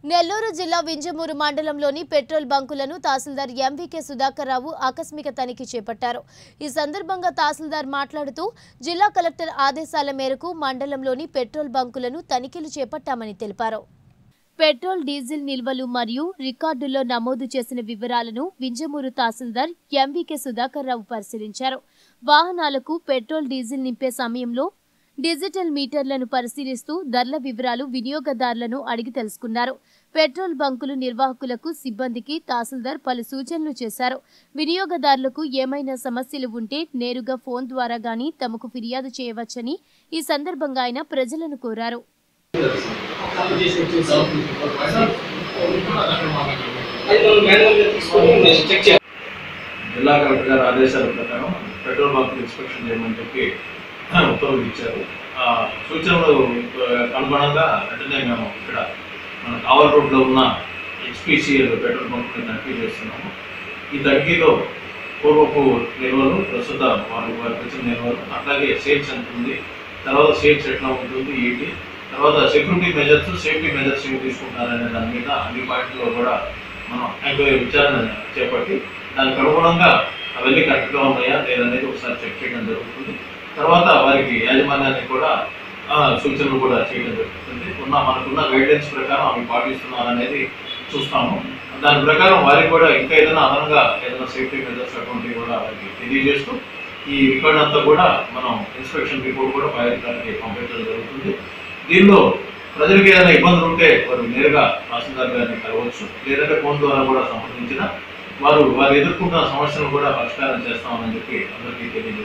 నెల్లూరు జిల్లా వింజమూరు మండలంలోని పెట్రోల్ బంకులను తహసీల్దార్ ఎంవికే సుధాకర్ రావు ఆకస్మిక తనిఖీ చేపట్టారు ఈ సందర్భంగా తహసీల్దార్ మాట్లాడుతూ జిల్లా కలెక్టర్ ఆదేశాల మేరకు మండలంలోని పెట్రోల్ బంకులను తనిఖీలు చేపట్టామని తెలిపారు పెట్రోల్ డీజిల్ నిల్వలు మరియు రికార్డుల్లో నమోదు చేసిన వివరాలను వింజమూరు తహసీల్దార్ ఎంవికే సుధాకర్ రావు పరిశీలించారు వాహనాలకు పెట్రోల్ డీజిల్ నింపే సమయంలో డిజిటల్ మీటర్లను పరిశీలిస్తూ ధరల వివరాలు వినియోగదారులను అడిగి తెలుసుకున్నారు పెట్రోల్ బంకులు నిర్వాహకులకు సిబ్బందికి తహసీల్దార్ పలు సూచనలు చేశారు వినియోగదారులకు ఏమైనా సమస్యలు ఉంటే నేరుగా ఫోన్ ద్వారా గానీ తమకు ఫిర్యాదు చేయవచ్చని ఈ సందర్భంగా ఆయన ప్రజలను కోరారు జిల్లా కలెక్టర్ గారి ఆదేశాల ప్రకారం పెట్రోల్ బంక్ ఇన్స్పెక్షన్ చేయమని చెప్పి ఉత్తర్వులు ఇచ్చారు ఆ సూచనలు అనుగుణంగా వెంటనే మేము ఇక్కడ మన కావల్ రోడ్లో ఉన్న హెచ్పిసిఎల్ పెట్రోల్ బంక్ని తనిఖీ చేస్తున్నాము ఈ తనిఖీలో పూర్వపు నిల్వలు ప్రస్తుత వారు వారికి వచ్చిన నిల్వలు అట్లాగే సేల్స్ ఎంత ఉంది తర్వాత సేల్స్ ఎట్లా ఉంటుంది ఏంటి తర్వాత సెక్యూరిటీ మెజర్స్ సేఫ్టీ మెజర్స్ ఏమి తీసుకుంటారనే దాని మీద అన్ని పాయింట్లో కూడా మనం ఎంక్వైరీ విచారణ చేపట్టి దానికి అనుగుణంగా అవన్నీ కరెక్ట్గా ఉన్నాయా లేదనేది ఒకసారి చెక్ చేయడం జరుగుతుంది తర్వాత వారికి యాజమాన్యానికి కూడా ఆ, సూచనలు కూడా చేయడం జరుగుతుంది ఉన్న మనకున్న గైడ్లైన్స్ ప్రకారం అవి పాటిస్తున్నారనేది చూస్తాము దాని ప్రకారం వారికి కూడా ఇంకా ఏదైనా అదనంగా ఏదైనా సేఫ్టీ మెజర్స్ అటువంటివి కూడా వారికి తెలియజేస్తూ ఈ రికార్డ్ అంతా కూడా మనం ఇన్స్పెక్షన్ రిపోర్ట్ కూడా పై అధికారికి పంపించడం జరుగుతుంది దీనిలో ప్రజలకు ఏదైనా ఇబ్బందులు ఉంటే వారు నేరుగా తహసీల్దార్ గారిని కలవచ్చు లేదంటే ఫోన్ ద్వారా కూడా సంప్రదించిన వారు వారు ఎదుర్కొంటున్న సమస్యలను కూడా పరిష్కారం చేస్తామని చెప్పి అందరికీ తెలియజేస్తారు